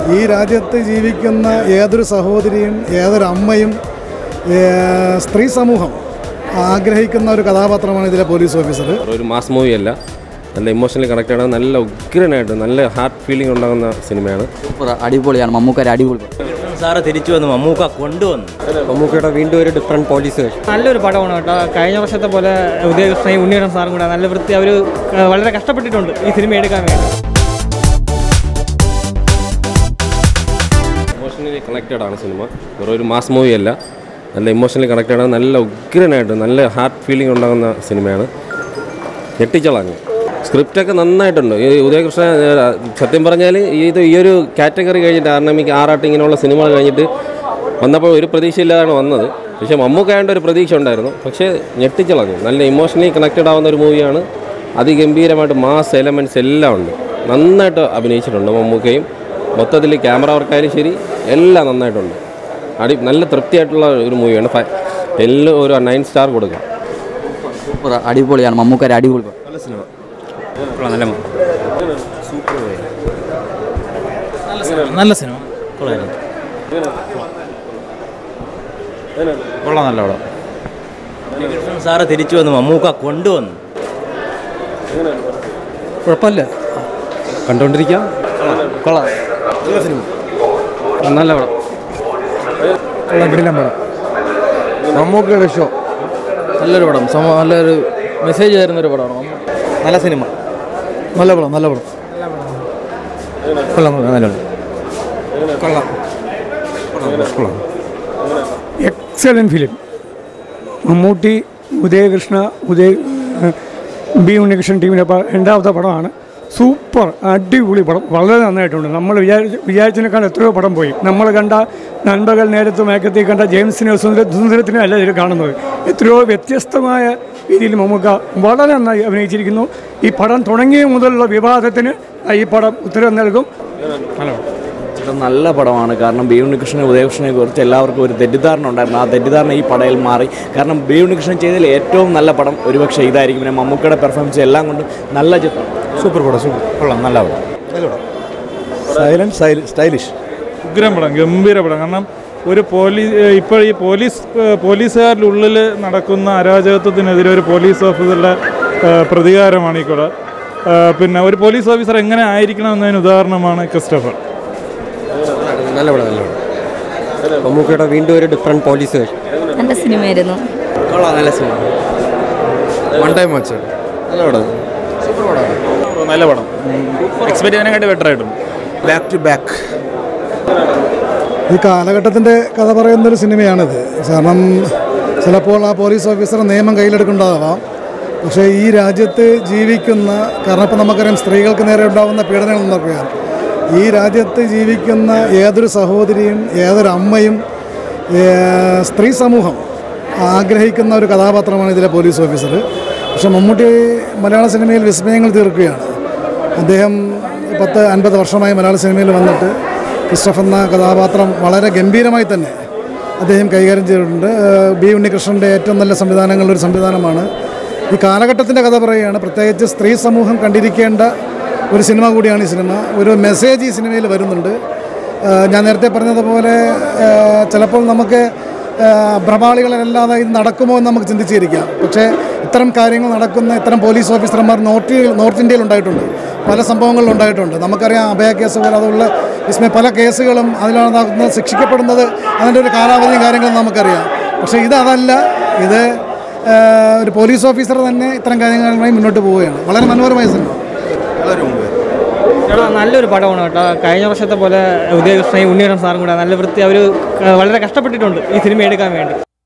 ഈ രാജ്യത്ത് ജീവിക്കുന്ന ഏതൊരു സഹോദരിയും ഏതൊരു അമ്മയും ഏ, സ്ത്രീ സമൂഹം ആഗ്രഹിക്കുന്ന ഒരു കഥാപാത്രമാണ് ഇതിലെ പോലീസ് ഓഫീസർ ഒരു മാസ് മൂവി അല്ല നല്ല ഇമോഷണലി കണക്റ്റഡ് ആണ് നല്ല ഉഗ്രനായിട്ട് നല്ല ഹാർട്ട് ഫീലിംഗ് ഉണ്ടാകുന്ന സിനിമയാണ് സൂപ്പർ അടിപൊളിയാണ് മമ്മൂക്കാർ അടിപൊളി സാറ് തിരിച്ചു വന്നു മമ്മൂക്ക കൊണ്ടുവന്നു മമ്മൂക്കയുടെ വീണ്ടും ഒരു ഡിഫറെൻറ്റ് പോലീസ് നല്ലൊരു പടമാണ് കേട്ടോ കഴിഞ്ഞ വർഷത്തെ പോലെ ഉദയകൃഷ്ണയും ഉണ്ണിയുടെ സാറും കൂടെ നല്ല വൃത്തി അവർ വളരെ കഷ്ടപ്പെട്ടിട്ടുണ്ട് ഈ സിനിമ എടുക്കാൻ വേണ്ടി ഇമോഷണലി കണക്റ്റഡ് ആണ് സിനിമ വെറും ഒരു മാസ് മൂവി അല്ല നല്ല ഇമോഷണലി കണക്റ്റഡ് ആണ് നല്ല ഉഗ്രനായിട്ട് നല്ല ഹാർട്ട് ഫീലിംഗ് ഉണ്ടാകുന്ന സിനിമയാണ് ഞെട്ടിച്ചളങ്ങ് സ്ക്രിപ്റ്റൊക്കെ നന്നായിട്ടുണ്ട് ഈ ഉദയകൃഷ്ണ ഏഹ്, സത്യം പറഞ്ഞാൽ ഇത് ഈ ഒരു കാറ്റഗറി കഴിഞ്ഞിട്ട് ആർണമിക്ക് ആറാട്ട് ഇങ്ങനെയുള്ള സിനിമകൾ കഴിഞ്ഞിട്ട് വന്നപ്പോൾ ഒരു പ്രതീക്ഷയില്ലാതാണ് വന്നത് പക്ഷേ മമ്മൂക്കായൻ്റെ ഒരു പ്രതീക്ഷ ഉണ്ടായിരുന്നു പക്ഷേ ഞെട്ടിച്ചളഞ്ഞു നല്ല ഇമോഷണലി കണക്റ്റഡ് ആവുന്ന ഒരു മൂവിയാണ് അതിഗംഭീരമായിട്ട് മാസ് എലമെൻറ്റ്സ് എല്ലാം ഉണ്ട് നന്നായിട്ട് അഭിനയിച്ചിട്ടുണ്ട് മമ്മൂക്കയും മൊത്തത്തിൽ ക്യാമറ വർക്കായാലും ശരി എല്ലാം നന്നായിട്ടുണ്ട് അടി നല്ല തൃപ്തിയായിട്ടുള്ള ഒരു മൂവിയാണ് ഫ- എല്ലാം ഒരു നയൻ സ്റ്റാർ കൊടുക്കാം സൂപ്പർ അടിപൊളിയാണ് മമ്മൂക്കാർ അടിപൊളി നല്ല നല്ല സിനിമ കൊള്ളാം നല്ല പടം സാറ് തിരിച്ചു വന്നു മമ്മൂക്ക കൊണ്ടുവന്നു കുഴപ്പമില്ല കണ്ടുകൊണ്ടിരിക്കാം കൊള്ളാം നല്ല പടം കൊള്ളാം പിടിക്കാൻ പടം മമ്മൂക്കയുടെ ഷോ നല്ലൊരു പടം സമ നല്ലൊരു മെസ്സേജ് തരുന്നൊരു പടമാണ് നല്ല സിനിമ നല്ല പടം നല്ല പടം കൊള്ളാം കൊള്ളാം നല്ല പടം കൊള്ളാം കൊള്ളാം excellent film Mammootty Udayakrishna Udaya B Unnikrishnan ടീമിൻ്റെ പ- രണ്ടാമത്തെ പടമാണ് സൂപ്പർ അടിപൊളി പടം വളരെ നന്നായിട്ടുണ്ട് നമ്മൾ വിചാരിച്ച വിചാരിച്ചതിനേക്കാൾ എത്രയോ പടം പോയി നമ്മൾ കണ്ട നൻപകൽ നേരത്ത് മയക്കത്തിൽ കണ്ട ജെയിംസിനെ സുന്ദര സുന്ദരത്തിനെ അല്ല ഇതിൽ കാണുന്നത് എത്രയോ വ്യത്യസ്തമായ രീതിയിൽ മമ്മൂക്ക വളരെ നന്നായി അഭിനയിച്ചിരിക്കുന്നു ഈ പടം തുടങ്ങിയ മുതലുള്ള വിവാദത്തിന് ഈ പടം ഉത്തരം നൽകും നല്ല പടം ഇത് നല്ല പടമാണ് കാരണം ബി ഉണ്ണികൃഷ്ണനെ ഉദയകൃഷ്ണനെ കുറിച്ച് എല്ലാവർക്കും ഒരു തെറ്റിദ്ധാരണ ഉണ്ടായിരുന്നു ആ തെറ്റിദ്ധാരണ ഈ പടയിൽ മാറി കാരണം ബി ഉണ്ണികൃഷ്ണൻ ചെയ്തതിൽ ഏറ്റവും നല്ല പടം ഒരുപക്ഷെ ഇതായിരിക്കും പിന്നെ മമ്മൂക്കയുടെ പെർഫോമൻസ് എല്ലാം കൊണ്ടും നല്ല ചിത്രം സൂപ്പർ പടം സൂപ്പർ കൊള്ളാം നല്ല പടം നല്ല പടം സൈലന്റ് സ്റ്റൈലിഷ് ഉഗ്രം പടം ഗംഭീര പടം കാരണം ഒരു പോലീസ് ഇപ്പോൾ ഈ പോലീസ് പോലീസുകാരുടെ ഉള്ളിൽ നടക്കുന്ന അരാജകത്വത്തിനെതിരെ ഒരു പോലീസ് ഓഫീസറുടെ ഏഹ്, പ്രതികാരമാണ് ഈ കൂടെ ഏഹ്, പിന്നെ ഒരു പോലീസ് ഓഫീസർ എങ്ങനെ ആയിരിക്കണം എന്നതിന് ഉദാഹരണമാണ് ക്രിസ്റ്റഫർ നല്ല പടം നല്ല പടം മമ്മൂക്കയുടെ വീണ്ടും ഒരു ഡിഫറെൻറ്റ് പോലീസ് നല്ല സിനിമയായിരുന്നു കൊള്ളാം നല്ല സിനിമ വൺ ടൈം വാച്ച് നല്ല പടം നല്ല പടം എക്സ്പെക്ട് ചെയ്തതിനെക്കാട്ടി ബെറ്റർ ആയിട്ടുണ്ട് ബാക്ക് ടു ബാക്ക് ഈ കാലഘട്ടത്തിൻ്റെ കഥ പറയുന്നൊരു സിനിമയാണിത് കാരണം ചിലപ്പോൾ ആ പോലീസ് ഓഫീസർ നിയമം കയ്യിലെടുക്കേണ്ടതാവാം പക്ഷേ ഈ രാജ്യത്ത് ജീവിക്കുന്ന കാരണം ഇപ്പം നമുക്കറിയാം സ്ത്രീകൾക്ക് നേരെ ഉണ്ടാകുന്ന പീഡനങ്ങൾ എന്നൊക്കെയാണ് ഈ രാജ്യത്ത് ജീവിക്കുന്ന ഏതൊരു സഹോദരിയും ഏതൊരു അമ്മയും ഏ, സ്ത്രീ സമൂഹം ആഗ്രഹിക്കുന്ന ഒരു കഥാപാത്രമാണ് ഇതിലെ പോലീസ് ഓഫീസർ പക്ഷേ മമ്മൂട്ടി മലയാള സിനിമയിൽ വിസ്മയങ്ങൾ തീർക്കുകയാണ് അദ്ദേഹം പത്ത് അൻപത് വർഷമായി മലയാള സിനിമയിൽ വന്നിട്ട് ക്രിസ്റ്റഫ് എന്ന കഥാപാത്രം വളരെ ഗംഭീരമായി തന്നെ അദ്ദേഹം കൈകാര്യം ചെയ്തിട്ടുണ്ട് ഏഹ് ബി ഉണ്ണികൃഷ്ണൻ്റെ ഏറ്റവും നല്ല സംവിധാനങ്ങളിലൊരു സംവിധാനമാണ് ഈ കാലഘട്ടത്തിൻ്റെ കഥ പറയുകയാണ് പ്രത്യേകിച്ച് സ്ത്രീ സമൂഹം കണ്ടിരിക്കേണ്ട ഒരു സിനിമ കൂടിയാണ് ഈ സിനിമ ഒരു മെസ്സേജ് ഈ സിനിമയിൽ വരുന്നുണ്ട് ഏഹ് ഞാൻ നേരത്തെ പറഞ്ഞതുപോലെ ഏഹ് ചിലപ്പോൾ നമുക്ക് ഏഹ് ഭ്രമാളികളല്ലാതെ ഇത് നടക്കുമോ എന്ന് നമുക്ക് ചിന്തിച്ചിരിക്കാം പക്ഷേ ഇത്തരം കാര്യങ്ങൾ നടക്കുന്ന ഇത്തരം പോലീസ് ഓഫീസർമാർ നോർത്ത് നോർത്ത് ഇന്ത്യയിൽ ഉണ്ടായിട്ടുണ്ട് പല സംഭവങ്ങളിലും ഉണ്ടായിട്ടുണ്ട് നമുക്കറിയാം അഭയ കേസ് പോലെ അതുള്ള വിസ്മയ പല കേസുകളും അതിലാണ് ശിക്ഷിക്കപ്പെടുന്നത് അതിൻ്റെ ഒരു കാലാവധിയും കാര്യങ്ങളും നമുക്കറിയാം പക്ഷേ ഇത് അതല്ല ഇത് ഏഹ് ഒരു പോലീസ് ഓഫീസർ തന്നെ ഇത്തരം കാര്യങ്ങളുമായി മുന്നോട്ട് പോവുകയാണ് വളരെ മനോഹരമായ സിനിമ എടാ നല്ലൊരു പടമാണ് കേട്ടോ കഴിഞ്ഞ വർഷത്തെ പോലെ ഉദയകൃഷ്ണയും ഉണ്ണിയുടെ സാറും കൂടെ നല്ല വൃത്തി അവർ വളരെ കഷ്ടപ്പെട്ടിട്ടുണ്ട് ഈ സിനിമ എടുക്കാൻ വേണ്ടി